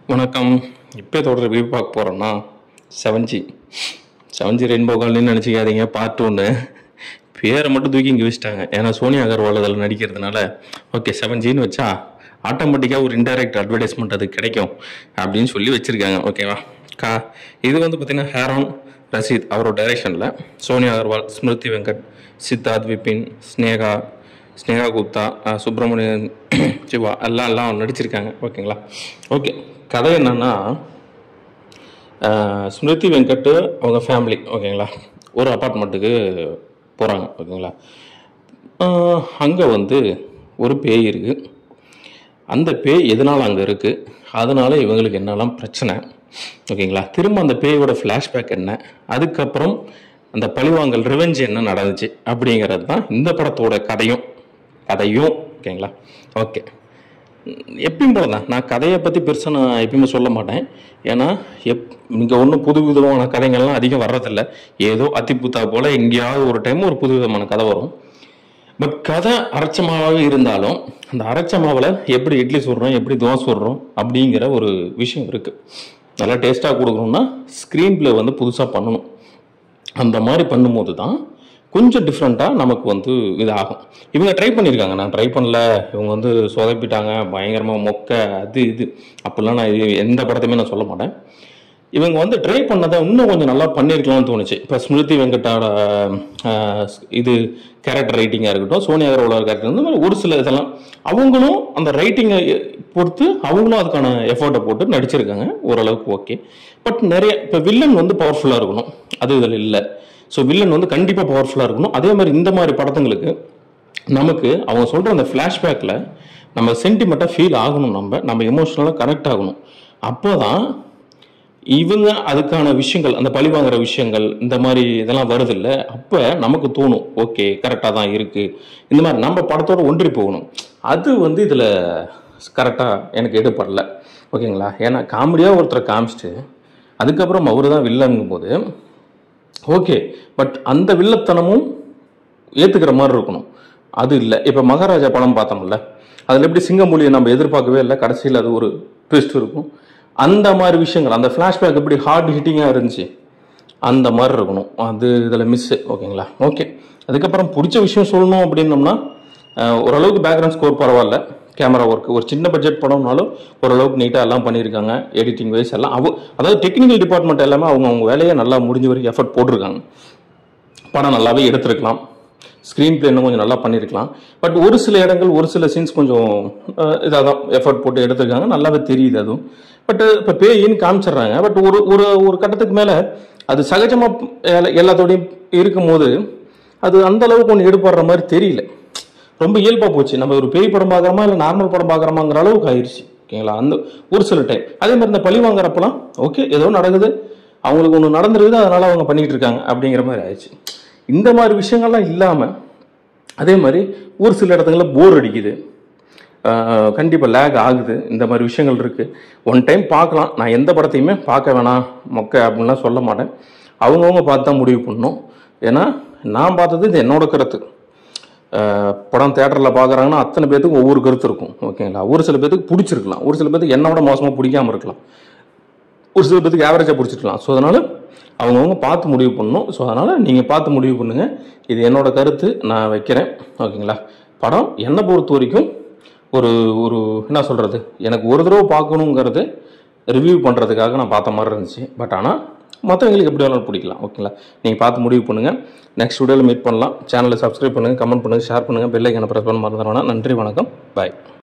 வணக்கம் இப்போ தொடர் ரிவ்யூ பார்க்க போகிறோன்னா seven G seven G rainbow காலனின்னு நினச்சிக்காதீங்க பார்ட் ஒன்று பேரை மட்டும் தூக்கி இங்கே வச்சுட்டாங்க ஏன்னா சோனியா அகர்வால் அதில் நடிக்கிறதுனால ஓகே செவன் ஜின்னு வச்சா ஆட்டோமேட்டிக்காக ஒரு இன்டைரக்ட் அட்வர்டைஸ்மெண்ட் அது கிடைக்கும் அப்படின்னு சொல்லி வச்சுருக்காங்க ஓகேவா கா இது வந்து பார்த்திங்கன்னா ஹேரான் ரசீத் அவரோட டைரக்ஷனில் சோனியா அகர்வால் ஸ்மிருதி வெங்கட் சித்தார்த் விபின் ஸ்னேகா ஸ்னேகா குப்தா அஹ், சுப்பிரமணியன் சிவா எல்லாம் எல்லாம் நடிச்சிருக்காங்க ஓகேங்களா ஓகே கதை என்னன்னா அஹ், ஸ்மிருதி வெங்கட் அவங்க ஃபேமிலி ஓகேங்களா ஒரு அப்பார்ட்மெண்ட்டுக்கு போகிறாங்க ஓகேங்களா அங்கே வந்து ஒரு பேய் இருக்குது அந்த பேய் எதனால் அங்கே இருக்குது அதனால இவங்களுக்கு என்னெல்லாம் பிரச்சனை ஓகேங்களா திரும்ப அந்த பேயோட ஃப்ளாஷ்பேக் என்ன அதுக்கப்புறம் அந்த பழிவாங்கல் ரிவெஞ்ச் என்ன நடந்துச்சு அப்படிங்கிறது தான் இந்த படத்தோட கதையும் கதையும் ஓகேங்களா ஓகே எப்பயும் போல தான் நான் கதையை பற்றி பெருசாக நான் எப்பயுமே சொல்ல மாட்டேன் ஏன்னா எப் இங்கே ஒன்றும் புது விதமான கதைகள்லாம் அதிகம் வர்றதில்ல ஏதோ அத்திப்புத்தா போல் எங்கேயாவது ஒரு டைம் ஒரு புது விதமான கதை வரும் பட் கதை அரைச்ச மாவாகவே இருந்தாலும் அந்த அரைச்ச மாவில் எப்படி இட்லி சுடுறோம் எப்படி தோசை சுடுறோம் அப்படிங்கிற ஒரு விஷயம் இருக்குது நல்லா டேஸ்ட்டாக கொடுக்கணும்னா ஸ்க்ரீன் ப்ளே வந்து புதுசாக பண்ணணும் அந்த மாதிரி பண்ணும்போது தான் கொஞ்சம் டிஃப்ரெண்ட்டாக நமக்கு வந்து இது ஆகும் இவங்க ட்ரை பண்ணியிருக்காங்க நான் ட்ரை பண்ணல இவங்க வந்து சொதப்பிட்டாங்க பயங்கரமாக மொக்க அது இது அப்படிலாம் நான் இது எந்த படத்தையுமே நான் சொல்ல மாட்டேன் இவங்க வந்து ட்ரை பண்ணதை இன்னும் கொஞ்சம் நல்லா பண்ணியிருக்கலாம்னு தோணுச்சு இப்போ ஸ்மிருதி வெங்கட்டோட ஆஹ், இது கேரக்டர் ரைட்டிங்காக இருக்கட்டும் சோனியா அகர்வாலோட கேரக்டர் இந்த மாதிரி ஒரு சில இதெல்லாம் அவங்களும் அந்த ரைட்டிங்கை பொறுத்து அவங்களும் அதுக்கான எஃபர்ட்டை போட்டு நடிச்சிருக்காங்க ஓரளவுக்கு ஓகே பட் நிறைய இப்போ வில்லன் வந்து பவர்ஃபுல்லாக இருக்கணும் அது இதில் இல்லை ஸோ வில்லன் வந்து கண்டிப்பாக பவர்ஃபுல்லாக இருக்கணும் அதே மாதிரி இந்த மாதிரி படத்துங்களுக்கு நமக்கு அவங்க சொல்கிற அந்த ஃப்ளாஷ்பேக்கில் நம்ம சென்டிமெண்ட்டாக ஃபீல் ஆகணும் நம்ம நம்ம எமோஷ்னலாக கனெக்ட் ஆகணும் அப்போ தான் இவங்க அதுக்கான விஷயங்கள் அந்த பழி வாங்குற விஷயங்கள் இந்த மாதிரி இதெல்லாம் வருது இல்லை அப்போ நமக்கு தோணும் ஓகே கரெக்டாக தான் இருக்குது இந்த மாதிரி நம்ம படத்தோட ஒன்றி போகணும் அது வந்து இதில் கரெக்டாக எனக்கு எடுப்படல ஓகேங்களா ஏன்னா காமெடியாக ஒருத்தரை காமிச்சிட்டு அதுக்கப்புறம் அவர் தான் வில்லங்கும் போது ஓகே பட் அந்த வில்லத்தனமும் ஏற்றுக்கிற மாதிரி இருக்கணும் அது இல்லை இப்போ மகாராஜா படம் பார்த்தோம்ல அதில் எப்படி சிங்கமொழியை நம்ம எதிர்பார்க்கவே இல்லை கடைசியில் அது ஒரு ட்விஸ்ட் இருக்கும் அந்த மாதிரி விஷயங்கள் அந்த ஃப்ளாஷ்பேக் எப்படி ஹார்ட் ஹிட்டிங்காக இருந்துச்சு அந்த மாதிரி இருக்கணும் அது இதில் மிஸ்ஸு ஓகேங்களா ஓகே அதுக்கப்புறம் பிடிச்ச விஷயம் சொல்லணும் அப்படின்னம்னா அஹ், ஓரளவுக்கு பேக்ரவுண்ட் ஸ்கோர் பரவாயில்ல கேமரா ஒர்க் ஒரு சின்ன பட்ஜெட் படம்னாலும் ஓரளவுக்கு நீட்டாக எல்லாம் பண்ணியிருக்காங்க எடிட்டிங் வைஸ் எல்லாம் அவ அதாவது டெக்னிக்கல் டிபார்ட்மெண்ட் எல்லாமே அவங்க அவங்க வேலையை நல்லா முடிஞ்ச வரைக்கும் எஃபர்ட் போட்டிருக்காங்க படம் நல்லாவே எடுத்திருக்கலாம் ஸ்க்ரீன் பிளே இன்னும் கொஞ்சம் நல்லா பண்ணியிருக்கலாம் பட் ஒரு சில இடங்கள் ஒரு சில சீன்ஸ் கொஞ்சம் இதாக தான் எஃபர்ட் போட்டு எடுத்திருக்காங்க நல்லாவே தெரியுது அதுவும் பட் இப்போ பேயின்னு காமிச்சிடுறாங்க பட் ஒரு ஒரு ஒரு கட்டத்துக்கு மேலே அது சகஜமாக எல்லாத்தோடையும் இருக்கும்போது அது அந்த அளவுக்கு ஒன்று எடுப்படுற மாதிரி தெரியல ரொம்ப இயல்பாக போச்சு நம்ம ஒரு பேய் படம் பார்க்குறோமா இல்லை நார்மல் படம் பார்க்குறோமாங்கிற அளவுக்கு ஆயிடுச்சு ஓகேங்களா அந்த ஒரு சில டைம் அதே மாதிரி இந்த பழி வாங்குறப்பெல்லாம் ஓகே ஏதோ நடக்குது அவங்களுக்கு ஒன்று நடந்துருக்குது அதனால அவங்க பண்ணிட்டு இருக்காங்க அப்படிங்கிற மாதிரி ஆயிடுச்சு இந்த மாதிரி விஷயங்கள்லாம் இல்லாமல் அதே மாதிரி ஒரு சில இடத்துங்களில் போர் அடிக்குது கண்டிப்பாக லேக் ஆகுது இந்த மாதிரி விஷயங்கள் இருக்குது ஒன் டைம் பார்க்கலாம் நான் எந்த படத்தையுமே பார்க்க வேணாம் மொக்க அப்படின்லாம் சொல்ல மாட்டேன் அவங்கவுங்க பார்த்து தான் முடிவு பண்ணணும் ஏன்னா நான் பார்த்தது இது என்னோட கருத்து அஹ், படம் தேட்டரில் பார்க்குறாங்கன்னா அத்தனை பேத்துக்கும் ஒவ்வொரு கருத்து இருக்கும் ஓகேங்களா ஒரு சில பேத்துக்கு பிடிச்சிருக்கலாம் ஒரு சில பேத்துக்கு என்னோட மோசமாக பிடிக்காம இருக்கலாம் ஒரு சில பேத்துக்கு ஆவரேஜாக பிடிச்சிருக்கலாம் ஸோ அதனால் அவங்கவுங்க பார்த்து முடிவு பண்ணணும் ஸோ அதனால் நீங்கள் பார்த்து முடிவு பண்ணுங்கள் இது என்னோட கருத்து நான் வைக்கிறேன் ஓகேங்களா படம் என்னை பொறுத்த வரைக்கும் ஒரு ஒரு என்ன சொல்கிறது எனக்கு ஒரு தடவை பார்க்கணுங்கிறது ரிவ்யூ பண்ணுறதுக்காக நான் பார்த்த மாதிரி இருந்துச்சு பட் ஆனால் மற்றவங்களுக்கு எப்படி வேணாலும் பிடிக்கலாம் ஓகேங்களா நீங்கள் பார்த்து முடிவு பண்ணுங்கள் நெக்ஸ்ட் வீடியோவில் மீட் பண்ணலாம் சேனலை சப்ஸ்கிரைப் பண்ணுங்கள் கமெண்ட் பண்ணுங்கள் ஷேர் பண்ணுங்கள் பெல் ஐக்கனை ப்ரெஸ் பண்ண மறந்துடுவேன் நன்றி வணக்கம் பாய்